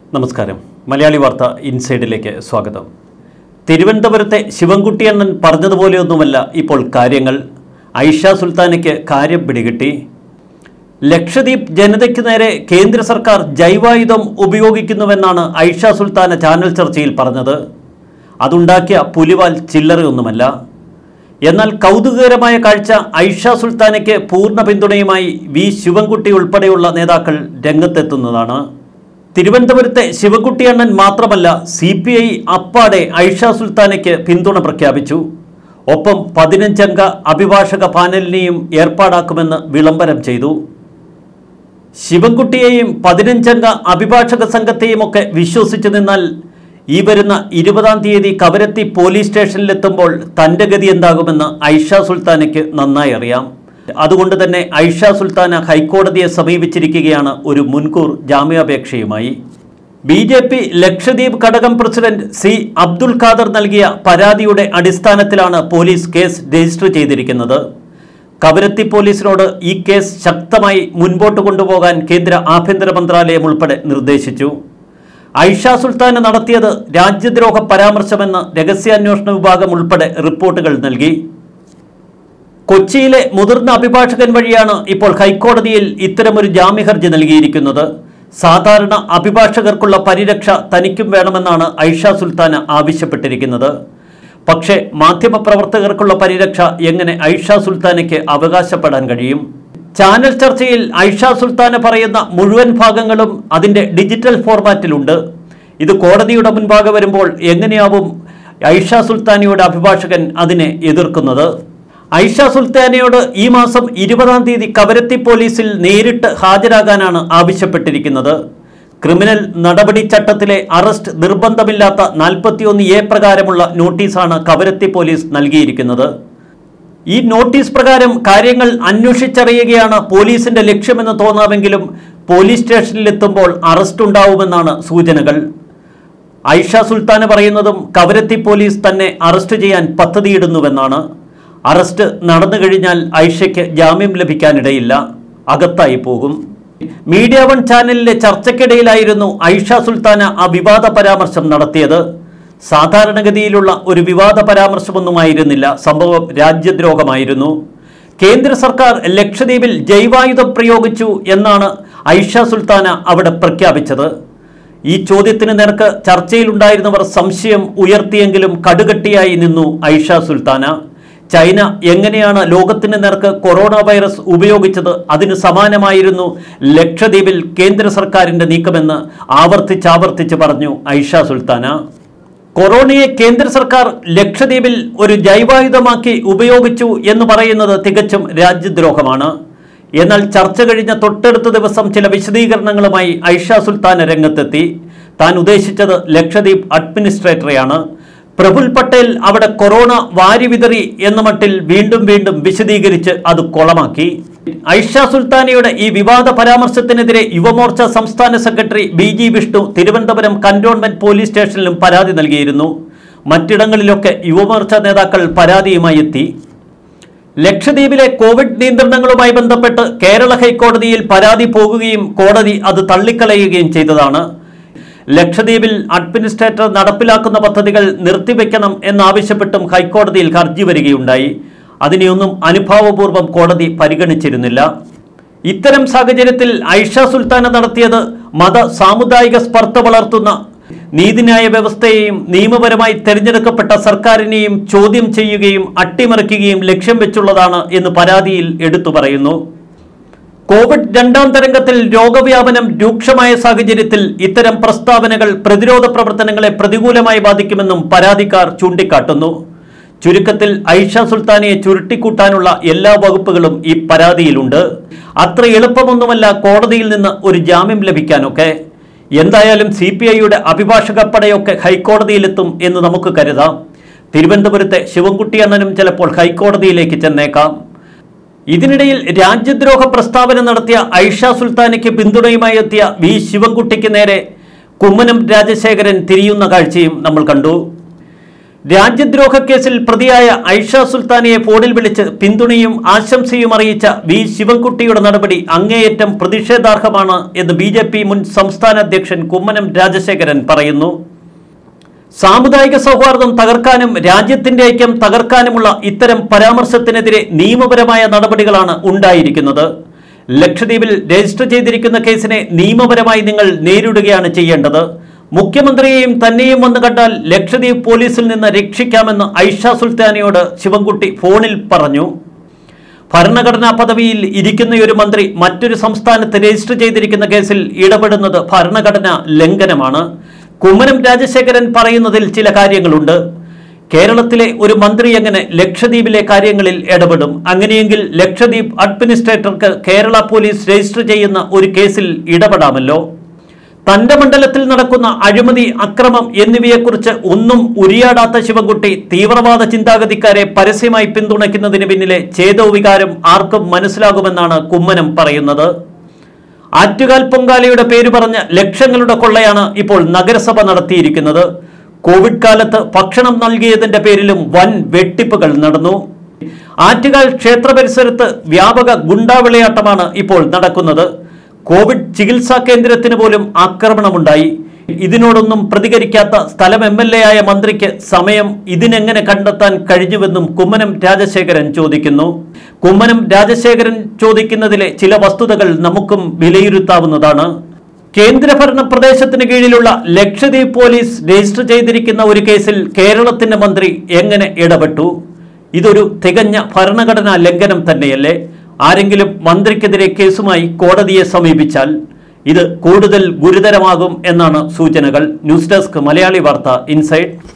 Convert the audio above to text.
നമസ്കാരം മലയാളി വാർത്ത ഇൻസൈഡിലേക്ക് സ്വാഗതം തിരുവനന്തപുരത്തെ ശിവൻകുട്ടിയണ്ണൻ പറഞ്ഞതുപോലെയൊന്നുമല്ല ഇപ്പോൾ കാര്യങ്ങൾ ഐഷ സുൽത്താനയ്ക്ക് കാര്യം പിടികിട്ടി ലക്ഷദ്വീപ് ജനതയ്ക്ക് നേരെ കേന്ദ്ര സർക്കാർ ജൈവായുധം ഉപയോഗിക്കുന്നുവെന്നാണ് ഐഷ സുൽത്താന ചാനൽ ചർച്ചയിൽ പറഞ്ഞത് അതുണ്ടാക്കിയ പുലിവാൽ ചില്ലറയൊന്നുമല്ല എന്നാൽ കൗതുകകരമായ കാഴ്ച ഐഷ സുൽത്താനയ്ക്ക് പൂർണ്ണ പിന്തുണയുമായി വി ശിവൻകുട്ടി ഉൾപ്പെടെയുള്ള നേതാക്കൾ രംഗത്തെത്തുന്നതാണ് തിരുവനന്തപുരത്തെ ശിവൻകുട്ടിയണ്ണൻ മാത്രമല്ല സി പി ഐ അപ്പാടെ ഐഷ സുൽത്താനയ്ക്ക് പിന്തുണ പ്രഖ്യാപിച്ചു ഒപ്പം പതിനഞ്ചംഗ അഭിഭാഷക പാനലിനെയും ഏർപ്പാടാക്കുമെന്ന് വിളംബരം ചെയ്തു ശിവൻകുട്ടിയെയും പതിനഞ്ചംഗ അഭിഭാഷക സംഘത്തെയും ഒക്കെ വിശ്വസിച്ചു നിന്നാൽ ഈ വരുന്ന ഇരുപതാം തീയതി കവരത്തി പോലീസ് സ്റ്റേഷനിലെത്തുമ്പോൾ തൻ്റെ ഗതി എന്താകുമെന്ന് ഐഷ സുൽത്താനയ്ക്ക് നന്നായി അറിയാം അതുകൊണ്ട് തന്നെ ഐഷ സുൽത്താന ഹൈക്കോടതിയെ സമീപിച്ചിരിക്കുകയാണ് ഒരു മുൻകൂർ ജാമ്യാപേക്ഷയുമായി ബി ജെ പി ലക്ഷദ്വീപ് ഘടകം പ്രസിഡന്റ് സി അബ്ദുൽ ഖാദർ നൽകിയ പരാതിയുടെ അടിസ്ഥാനത്തിലാണ് പോലീസ് കേസ് രജിസ്റ്റർ ചെയ്തിരിക്കുന്നത് കവരത്തി പോലീസിനോട് ഈ കേസ് ശക്തമായി മുൻപോട്ട് കൊണ്ടുപോകാൻ കേന്ദ്ര ആഭ്യന്തര മന്ത്രാലയം ഉൾപ്പെടെ നിർദ്ദേശിച്ചു ഐഷ സുൽത്താന് നടത്തിയത് രാജ്യദ്രോഹ പരാമർശമെന്ന് രഹസ്യാന്വേഷണ വിഭാഗം ഉൾപ്പെടെ റിപ്പോർട്ടുകൾ നൽകി കൊച്ചിയിലെ മുതിർന്ന അഭിഭാഷകൻ വഴിയാണ് ഇപ്പോൾ ഹൈക്കോടതിയിൽ ഇത്തരമൊരു ജാമ്യഹർജി നൽകിയിരിക്കുന്നത് സാധാരണ അഭിഭാഷകർക്കുള്ള പരിരക്ഷ തനിക്കും വേണമെന്നാണ് ഐഷ സുൽത്താന ആവശ്യപ്പെട്ടിരിക്കുന്നത് പക്ഷേ മാധ്യമപ്രവർത്തകർക്കുള്ള പരിരക്ഷ എങ്ങനെ ഐഷ സുൽത്താനയ്ക്ക് അവകാശപ്പെടാൻ കഴിയും ചാനൽ ചർച്ചയിൽ ഐഷ സുൽത്താന പറയുന്ന മുഴുവൻ ഭാഗങ്ങളും അതിൻ്റെ ഡിജിറ്റൽ ഫോർമാറ്റിലുണ്ട് ഇത് കോടതിയുടെ മുൻപാകെ വരുമ്പോൾ എങ്ങനെയാവും ഐഷ സുൽത്താനയുടെ അഭിഭാഷകൻ അതിനെ എതിർക്കുന്നത് ഐഷ സുൽത്താനയോട് ഈ മാസം ഇരുപതാം തീയതി കവരത്തി പോലീസിൽ നേരിട്ട് ഹാജരാകാനാണ് ആവശ്യപ്പെട്ടിരിക്കുന്നത് ക്രിമിനൽ നടപടി ചട്ടത്തിലെ അറസ്റ്റ് നിർബന്ധമില്ലാത്ത നാൽപ്പത്തിയൊന്ന് എ പ്രകാരമുള്ള നോട്ടീസാണ് കവരത്തി പോലീസ് നൽകിയിരിക്കുന്നത് ഈ നോട്ടീസ് പ്രകാരം കാര്യങ്ങൾ അന്വേഷിച്ചറിയുകയാണ് പോലീസിന്റെ ലക്ഷ്യമെന്ന് തോന്നാമെങ്കിലും പോലീസ് സ്റ്റേഷനിലെത്തുമ്പോൾ അറസ്റ്റ് ഉണ്ടാവുമെന്നാണ് സൂചനകൾ ഐഷ സുൽത്താന് പറയുന്നതും കവരത്തി പോലീസ് തന്നെ അറസ്റ്റ് ചെയ്യാൻ പദ്ധതിയിടുന്നുവെന്നാണ് അറസ്റ്റ് നടന്നു കഴിഞ്ഞാൽ ഐഷയ്ക്ക് ജാമ്യം ലഭിക്കാനിടയില്ല അകത്തായി പോകും മീഡിയ വൺ ചാനലിലെ ചർച്ചയ്ക്കിടയിലായിരുന്നു ഐഷ സുൽത്താന ആ വിവാദ പരാമർശം നടത്തിയത് സാധാരണഗതിയിലുള്ള ഒരു വിവാദ പരാമർശമൊന്നുമായിരുന്നില്ല സംഭവം രാജ്യദ്രോഹമായിരുന്നു കേന്ദ്ര സർക്കാർ ലക്ഷദ്വീപിൽ ജൈവായുധം പ്രയോഗിച്ചു എന്നാണ് ഐഷ സുൽത്താന അവിടെ പ്രഖ്യാപിച്ചത് ഈ ചോദ്യത്തിന് നേർക്ക് ചർച്ചയിലുണ്ടായിരുന്നവർ സംശയം ഉയർത്തിയെങ്കിലും കടുകട്ടിയായി നിന്നു ഐഷ സുൽത്താന ചൈന എങ്ങനെയാണ് ലോകത്തിന് നേർക്ക് കൊറോണ വൈറസ് ഉപയോഗിച്ചത് അതിന് സമാനമായിരുന്നു ലക്ഷദ്വീപിൽ കേന്ദ്ര സർക്കാരിന്റെ നീക്കമെന്ന് ആവർത്തിച്ചാവർത്തിച്ച് പറഞ്ഞു ഐഷ സുൽത്താന കൊറോണയെ കേന്ദ്ര സർക്കാർ ലക്ഷദ്വീപിൽ ഒരു ജൈവായുധമാക്കി ഉപയോഗിച്ചു എന്ന് പറയുന്നത് തികച്ചും രാജ്യദ്രോഹമാണ് എന്നാൽ ചർച്ച കഴിഞ്ഞ തൊട്ടടുത്ത ദിവസം ചില വിശദീകരണങ്ങളുമായി ഐഷ സുൽത്താന രംഗത്തെത്തി താൻ ഉദ്ദേശിച്ചത് ലക്ഷദ്വീപ് അഡ്മിനിസ്ട്രേറ്ററെയാണ് പ്രഫുൽ പട്ടേൽ അവിടെ കൊറോണ വാരി വിതറി എന്ന മട്ടിൽ വീണ്ടും വീണ്ടും വിശദീകരിച്ച് അത് കൊളമാക്കി ഐഷ സുൽത്താനയുടെ ഈ വിവാദ പരാമർശത്തിനെതിരെ യുവമോർച്ച സംസ്ഥാന secretary B G Vishnu Thiruvananthapuram cantonment police സ്റ്റേഷനിലും പരാതി നൽകിയിരുന്നു മറ്റിടങ്ങളിലൊക്കെ യുവമോർച്ച നേതാക്കൾ പരാതിയുമായി എത്തി ലക്ഷദ്വീപിലെ കോവിഡ് നിയന്ത്രണങ്ങളുമായി ബന്ധപ്പെട്ട് കേരള ഹൈക്കോടതിയിൽ പരാതി പോകുകയും കോടതി അത് തള്ളിക്കളയുകയും ചെയ്തതാണ് ലക്ഷദ്വീപിൽ അഡ്മിനിസ്ട്രേറ്റർ നടപ്പിലാക്കുന്ന പദ്ധതികൾ നിർത്തിവെക്കണം എന്നാവശ്യപ്പെട്ടും ഹൈക്കോടതിയിൽ ഹർജി വരികയുണ്ടായി അതിനെയൊന്നും അനുഭാവപൂർവ്വം കോടതി പരിഗണിച്ചിരുന്നില്ല ഇത്തരം സാഹചര്യത്തിൽ ഐഷ സുൽത്താന നടത്തിയത് മത സാമുദായിക സ്പർദ്ധ വളർത്തുന്ന നീതിന്യായ വ്യവസ്ഥയെയും നിയമപരമായി തെരഞ്ഞെടുക്കപ്പെട്ട സർക്കാരിനെയും ചോദ്യം ചെയ്യുകയും അട്ടിമറിക്കുകയും ലക്ഷ്യം വെച്ചുള്ളതാണ് എന്ന് പരാതിയിൽ എടുത്തു പറയുന്നു കോവിഡ് രണ്ടാം തരംഗത്തിൽ രോഗവ്യാപനം രൂക്ഷമായ സാഹചര്യത്തിൽ ഇത്തരം പ്രസ്താവനകൾ പ്രതിരോധ പ്രവർത്തനങ്ങളെ പ്രതികൂലമായി ബാധിക്കുമെന്നും പരാതിക്കാർ ചൂണ്ടിക്കാട്ടുന്നു ചുരുക്കത്തിൽ ഐഷ സുൽത്താനയെ ചുരുട്ടിക്കൂട്ടാനുള്ള എല്ലാ വകുപ്പുകളും ഈ പരാതിയിലുണ്ട് അത്ര എളുപ്പമൊന്നുമല്ല കോടതിയിൽ നിന്ന് ഒരു ജാമ്യം ലഭിക്കാനൊക്കെ എന്തായാലും സി പി ഐയുടെ അഭിഭാഷക പടയൊക്കെ ഹൈക്കോടതിയിലെത്തും എന്ന് നമുക്ക് കരുതാം തിരുവനന്തപുരത്തെ ശിവൻകുട്ടി അണ്ണനും ചിലപ്പോൾ ഹൈക്കോടതിയിലേക്ക് ചെന്നേക്കാം ഇതിനിടയിൽ രാജ്യദ്രോഹ പ്രസ്താവന നടത്തിയ ഐഷ സുൽത്താനയ്ക്ക് പിന്തുണയുമായി എത്തിയ വി ശിവൻകുട്ടിക്ക് നേരെ കുമ്മനം രാജശേഖരൻ തിരിയുന്ന കാഴ്ചയും നമ്മൾ കണ്ടു രാജ്യദ്രോഹ കേസിൽ പ്രതിയായ ഐഷ സുൽത്താനയെ ഫോണിൽ വിളിച്ച് പിന്തുണയും ആശംസയും അറിയിച്ച വി ശിവൻകുട്ടിയുടെ നടപടി അങ്ങേയറ്റം പ്രതിഷേധാർഹമാണ് എന്ന് ബി ജെ പി മുൻ സംസ്ഥാന അധ്യക്ഷൻ കുമ്മനം രാജശേഖരൻ പറയുന്നു സാമുദായിക സൗഹാർദ്ദം തകർക്കാനും രാജ്യത്തിന്റെ ഐക്യം തകർക്കാനുമുള്ള ഇത്തരം പരാമർശത്തിനെതിരെ നിയമപരമായ നടപടികളാണ് ഉണ്ടായിരിക്കുന്നത് ലക്ഷദ്വീപിൽ രജിസ്റ്റർ ചെയ്തിരിക്കുന്ന കേസിനെ നിയമപരമായി നിങ്ങൾ നേരിടുകയാണ് ചെയ്യേണ്ടത് മുഖ്യമന്ത്രിയെയും തന്നെയും വന്ന് കണ്ടാൽ ലക്ഷദ്വീപ് പോലീസിൽ നിന്ന് രക്ഷിക്കാമെന്ന് ഐഷ സുൽത്താനയോട് ശിവൻകുട്ടി ഫോണിൽ പറഞ്ഞു ഭരണഘടനാ പദവിയിൽ ഇരിക്കുന്ന ഒരു മന്ത്രി മറ്റൊരു സംസ്ഥാനത്ത് രജിസ്റ്റർ ചെയ്തിരിക്കുന്ന കേസിൽ ഇടപെടുന്നത് ഭരണഘടനാ ലംഘനമാണ് കുമ്മനം രാജശേഖരൻ പറയുന്നതിൽ ചില കാര്യങ്ങളുണ്ട് കേരളത്തിലെ ഒരു മന്ത്രി എങ്ങനെ ലക്ഷദ്വീപിലെ കാര്യങ്ങളിൽ ഇടപെടും അങ്ങനെയെങ്കിൽ ലക്ഷദ്വീപ് അഡ്മിനിസ്ട്രേറ്റർക്ക് കേരള പോലീസ് രജിസ്റ്റർ ചെയ്യുന്ന ഒരു കേസിൽ ഇടപെടാമല്ലോ തന്റെ മണ്ഡലത്തിൽ നടക്കുന്ന അഴിമതി അക്രമം എന്നിവയെക്കുറിച്ച് ഒന്നും ഉരിയാടാത്ത ശിവൻകുട്ടി തീവ്രവാദ ചിന്താഗതിക്കാരെ പരസ്യമായി പിന്തുണയ്ക്കുന്നതിന് പിന്നിലെ ചേതോവികാരം ആർക്കും മനസ്സിലാകുമെന്നാണ് കുമ്മനം പറയുന്നത് ആറ്റുകാൽ പൊങ്കാലയുടെ പേര് പറഞ്ഞ് ലക്ഷങ്ങളുടെ കൊള്ളയാണ് ഇപ്പോൾ നഗരസഭ നടത്തിയിരിക്കുന്നത് കോവിഡ് കാലത്ത് ഭക്ഷണം നൽകിയതിന്റെ പേരിലും വൻ വെട്ടിപ്പുകൾ നടന്നു ആറ്റുകാൽ ക്ഷേത്ര പരിസരത്ത് വ്യാപക ഗുണ്ടാവിളയാട്ടമാണ് ഇപ്പോൾ നടക്കുന്നത് കോവിഡ് ചികിത്സാ കേന്ദ്രത്തിന് പോലും ആക്രമണമുണ്ടായി ഇതിനോടൊന്നും പ്രതികരിക്കാത്ത സ്ഥലം എം എൽ എ ആയ മന്ത്രിക്ക് സമയം ഇതിനെങ്ങനെ കണ്ടെത്താൻ കഴിഞ്ഞുവെന്നും കുമ്മനം രാജശേഖരൻ ചോദിക്കുന്നു കുമ്മനം രാജശേഖരൻ ചോദിക്കുന്നതിലെ ചില വസ്തുതകൾ നമുക്കും വിലയിരുത്താവുന്നതാണ് കേന്ദ്രഭരണ പ്രദേശത്തിന് കീഴിലുള്ള ലക്ഷദ്വീപ് പോലീസ് രജിസ്റ്റർ ചെയ്തിരിക്കുന്ന ഒരു കേസിൽ കേരളത്തിന്റെ മന്ത്രി എങ്ങനെ ഇടപെട്ടു ഇതൊരു തികഞ്ഞ ഭരണഘടനാ ലംഘനം തന്നെയല്ലേ ആരെങ്കിലും മന്ത്രിക്കെതിരെ കേസുമായി കോടതിയെ സമീപിച്ചാൽ ഇത് കൂടുതൽ ഗുരുതരമാകും എന്നാണ് സൂചനകൾ ന്യൂസ് ഡെസ്ക് മലയാളി വാർത്ത ഇൻസൈഡ്